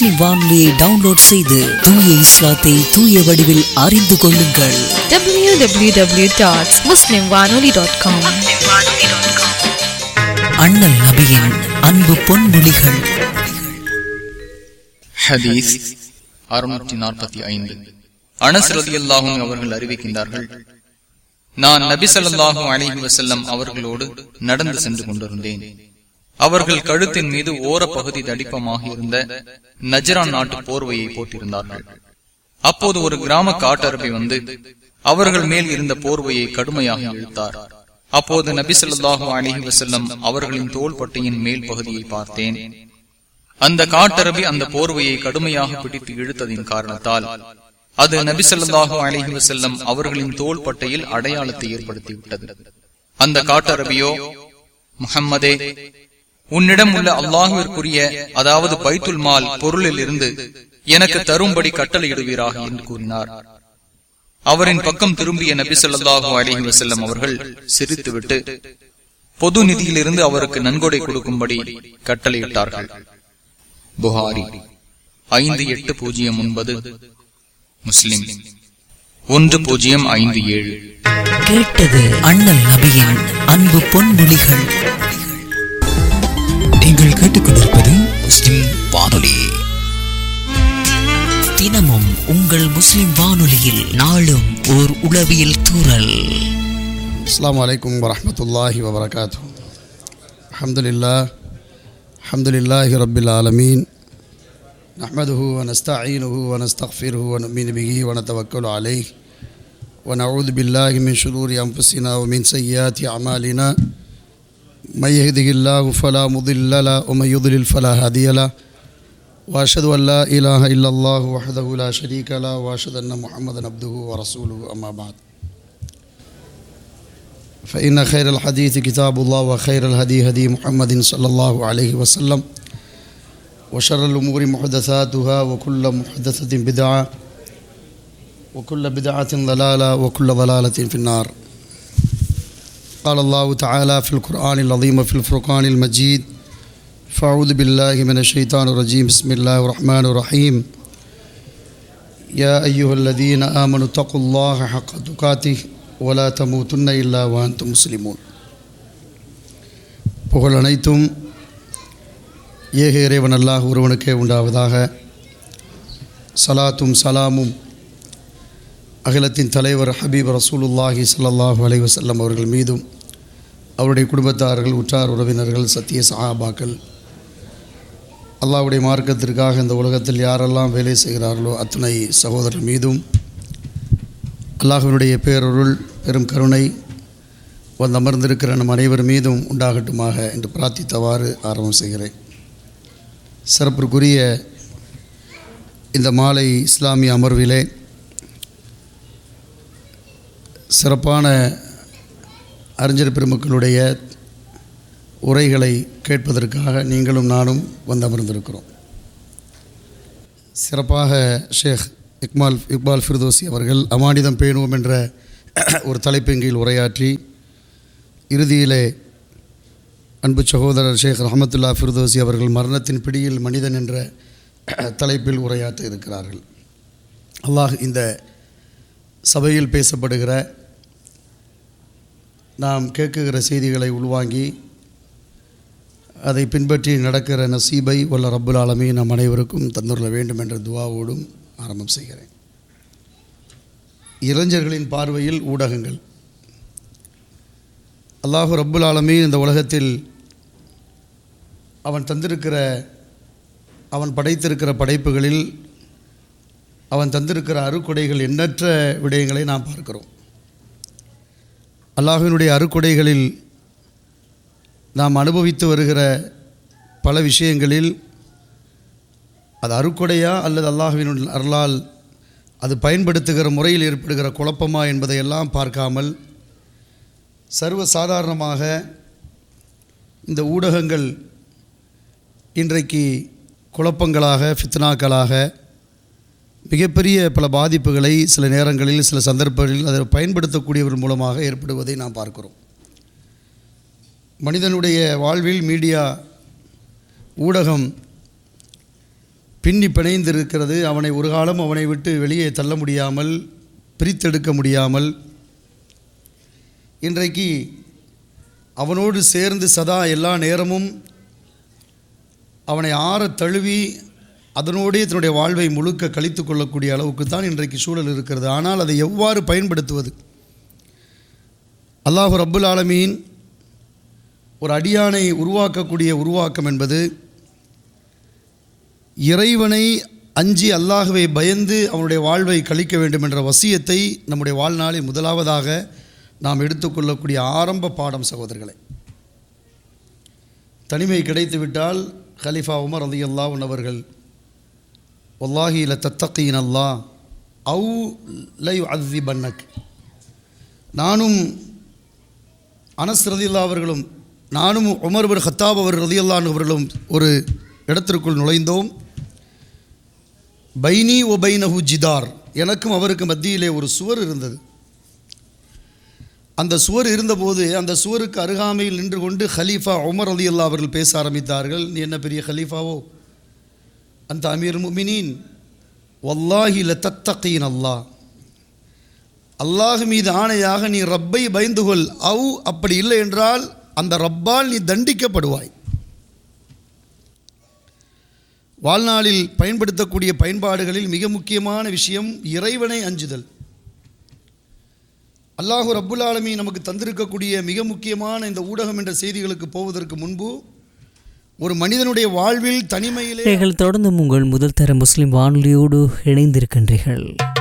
முஸ்லிம் வானொலியை டவுன்லோட் செய்து தூய இஸ்லாத்தை தூய வடிவில் அறிந்து கொள்ளுங்கள் www.muslimwanoli.com அண்ணல் நபியின் அன்பு பொன்மொழிகள் ஹதீஸ் அறுநூற்றி நாற்பத்தி ஐந்து அனஸ் ரலியல்லாஹு அவர்கள் அறிவிக்கின்றார்கள் நான் நபி ஸல்லல்லாஹு அலைஹி வஸல்லம் அவர்களோடு நடந்து சென்று கொண்டிருந்தேன் அவர்கள் கழுத்தின் மீது ஓர பகுதி தடிப்பமாக இருந்த நஜரான் நாட்டு போர்வையை போட்டிருந்தார்கள் அப்போது ஒரு கிராம காட்டரபி வந்து அவர்கள் மேல் இருந்த போர்வையை கடுமையாக இழுத்தார் அப்போது நபி ஸல்லல்லாஹு அலைஹி வஸல்லம் அவர்களின் தோள்பட்டையின் மேல் பகுதியை பார்த்தேன் அந்த காட்டரபி அந்த போர்வையை கடுமையாக பிடித்து இழுத்ததின் காரணத்தால் அது நபிசல்லாஹு அலைஹி வஸல்லம் அவர்களின் தோள் பட்டையில் அடையாளத்தை ஏற்படுத்திவிட்டது அந்த காட்டரபியோ முஹம்மதே உன்னிடம் உள்ள அல்லாஹுவிற்குரிய அதாவது பைத்துல் மால் பொருளில் இருந்து எனக்கு தரும்படி கட்டளையிடுவீராக என்று கூறினார் அவரின் பக்கம் திரும்பிய நபி ஸல்லல்லாஹு அலைஹி வஸல்லம் அவர்கள் சிரித்துவிட்டு பொது நிதியிலிருந்து அவருக்கு நன்கொடை கொடுக்கும்படி கட்டளையிட்டார்கள் புகாரி ஐந்து எட்டு பூஜ்ஜியம் ஒன்பது முஸ்லிம் ஒன்று பூஜ்ஜியம் ஐந்து ஏழு கேட்டது அண்ணல் நபியின் அன்பு பொன்மொழிகள் நீங்கள் கேட்டுக்கொண்டிருப்பது முஸ்லிம் வானொலி தினமும் உங்கள் முஸ்லிம் வானொலியில் நாளும் ஓர் உளவியல் தூரல் السلام عليكم ورحمة الله وبركاته الحمد لله الحمد لله رب العالمين نحمده ونستعينه ونستغفره ونؤمن به ونتوكل عليه ونعوذ بالله من شرور أنفسنا ومن سيئات أعمالنا من يهده الله فلا مضل له ومن يضلل فلا هادي له وأشهد أن لا إله إلا الله وحده لا شريك له وأشهد أن محمدا عبده ورسوله أما بعد فإن خير الحديث كتاب الله وخير الهدي هدي محمد صلى الله عليه وسلم وشر الأمور محدثاتها وكل محدثة بدعة وكل بدعة ضلالة وكل ضلالة في النار قال الله تعالى في القرآن العظيم في الفرقان المجيد فأعوذ بالله من الشيطان الرجيم بسم الله الرحمن الرحيم يا أيها الذين آمنوا اتقوا الله حق تقاته ولا تموتن إلا وأنتم مسلمون புகழ் அனைத்தும் ஏக இறைவன் அல்லாஹ் ஒருவனுக்கே உண்டாவதாக சலாத்தும் சலாமும் அகிலத்தின் தலைவர் ஹபீப் ரசூலுல்லாஹி ஸல்லல்லாஹு அலைஹி வஸல்லம் அவர்கள் மீதும் அவருடைய குடும்பத்தார்கள் உற்றார் உறவினர்கள் சத்திய சஹாபாக்கள் அல்லாஹ்வுடைய மார்க்கத்திற்காக இந்த உலகத்தில் யாரெல்லாம் வேலை செய்கிறார்களோ அத்தனை சகோதரர் மீதும் அல்லாஹ்வினுடைய பேரருள் பெரும் கருணை வந்து அமர்ந்திருக்கிற நம் அனைவர் மீதும் உண்டாகட்டுமாக என்று பிரார்த்தித்தவாறு ஆரம்பம் செய்கிறேன் சிறப்பிற்குரிய இந்த மாலை இஸ்லாமிய அமர்விலே சிறப்பான அறிஞர் பெருமக்களுடைய உரைகளை கேட்பதற்காக நீங்களும் நானும் வந்து அமர்ந்திருக்கிறோம் சிறப்பாக ஷேக் இக்மால் இக்பால் ஃபிர்தோசி அவர்கள் அமானிதம் பேணுவோம் என்ற ஒரு தலைப்பின் கீழ் உரையாற்றி இறுதியிலே அன்பு சகோதரர் ஷேக் ரஹமத்துல்லா ஃபிர்தோசி அவர்கள் மரணத்தின் பிடியில் மனிதன் என்ற தலைப்பில் உரையாற்ற இருக்கிறார்கள் அல்லாஹ் இந்த சபையில் பேசப்படுகிற நாம் கேட்குகிற செய்திகளை உள்வாங்கி அதை பின்பற்றி நடக்கிற நசீபை வல்ல ரப்புல் ஆலமீ நம் அனைவருக்கும் தந்துள்ள வேண்டும் என்ற துவாவோடும் ஆரம்பம் செய்கிறேன் இளைஞர்களின் பார்வையில் ஊடகங்கள் அல்லாஹு ரப்புல் ஆலமீன் இந்த உலகத்தில் அவன் தந்திருக்கிற அவன் படைத்திருக்கிற படைப்புகளில் அவன் தந்திருக்கிற அருக்கொடைகள் எண்ணற்ற விடயங்களை நாம் பார்க்கிறோம் அல்லாஹினுடைய அருக்கொடைகளில் நாம் அனுபவித்து வருகிற பல விஷயங்களில் அது அருக்கொடையா அல்லது அல்லாஹுவின் அருளால் அது பயன்படுத்துகிற முறையில் ஏற்படுகிற குழப்பமா என்பதையெல்லாம் பார்க்காமல் சர்வ சாதாரணமாக இந்த ஊடகங்கள் இன்றைக்கு குழப்பங்களாக ஃபித்னாக்களாக மிகப்பெரிய பல பாதிப்புகளை சில நேரங்களில் சில சந்தர்ப்பங்களில் அதை பயன்படுத்தக்கூடியவர் மூலமாக ஏற்படுவதை நாம் பார்க்கிறோம் மனிதனுடைய வாழ்வில் மீடியா ஊடகம் பின்னி பிணைந்திருக்கிறது அவனை ஒரு காலம் அவனை விட்டு வெளியே தள்ள முடியாமல் பிரித்தெடுக்க முடியாமல் இன்றைக்கு அவனோடு சேர்ந்து சதா எல்லா நேரமும் அவனை ஆற தழுவி அதனோடே தன்னுடைய வாழ்வை முழுக்க கழித்து கொள்ளக்கூடிய அளவுக்கு தான் இன்றைக்கு சூழல் இருக்கிறது ஆனால் அதை எவ்வாறு பயன்படுத்துவது அல்லாஹு ரப்புல் ஆலமீன் ஒரு அடியானை உருவாக்கக்கூடிய உருவாக்கம் என்பது இறைவனை அஞ்சி அல்லாஹுவை பயந்து அவனுடைய வாழ்வை கழிக்க வேண்டும் என்ற வசியத்தை நம்முடைய வாழ்நாளில் முதலாவதாக நாம் எடுத்துக்கொள்ளக்கூடிய ஆரம்ப பாடம் சகோதரர்களை தனிமை கிடைத்துவிட்டால் கலிஃபா உமர் அலி அல்லாஹ் அவர்கள் ஒல்லாஹி ல தத்தகீன் அல்லா அவு லை அதி பன்னக் நானும் அனஸ் ரதியுல்லா அவர்களும் நானும் உமர் பின் ஹத்தாப் அவர் ரதியுல்லான் அவர்களும் ஒரு இடத்திற்குள் நுழைந்தோம் பைனி ஒ பைனஹு ஜிதார் எனக்கும் அவருக்கு மத்தியிலே ஒரு சுவர் இருந்தது அந்த சுவர் இருந்தபோது அந்த சுவருக்கு அருகாமையில் நின்று கொண்டு ஹலீஃபா உமர் அலி அல்லா அவர்கள் பேச ஆரம்பித்தார்கள் நீ என்ன பெரிய ஹலீஃபாவோ அந்த அமீர் முமினின் வல்லாஹி ல தத்தகீன் அல்லாஹ் அல்லாஹ் மீது ஆணையாக நீ ரப்பை பயந்து கொள் அவு அப்படி இல்லை என்றால் அந்த ரப்பால் நீ தண்டிக்கப்படுவாய் வாழ்நாளில் பயன்படுத்தக்கூடிய பயன்பாடுகளில் மிக முக்கியமான விஷயம் இறைவனை அஞ்சுதல் அல்லாஹு ரப்புல் ஆலமீன் நமக்கு தந்திருக்கக்கூடிய மிக முக்கியமான இந்த ஊடகம் என்ற செய்திகளுக்கு போவதற்கு முன்பு ஒரு மனிதனுடைய வாழ்வில் தனிமையிலே நீங்கள் தொடர்ந்து உங்கள் முதல் தர முஸ்லிம் வானொலியோடு இணைந்திருக்கின்றீர்கள்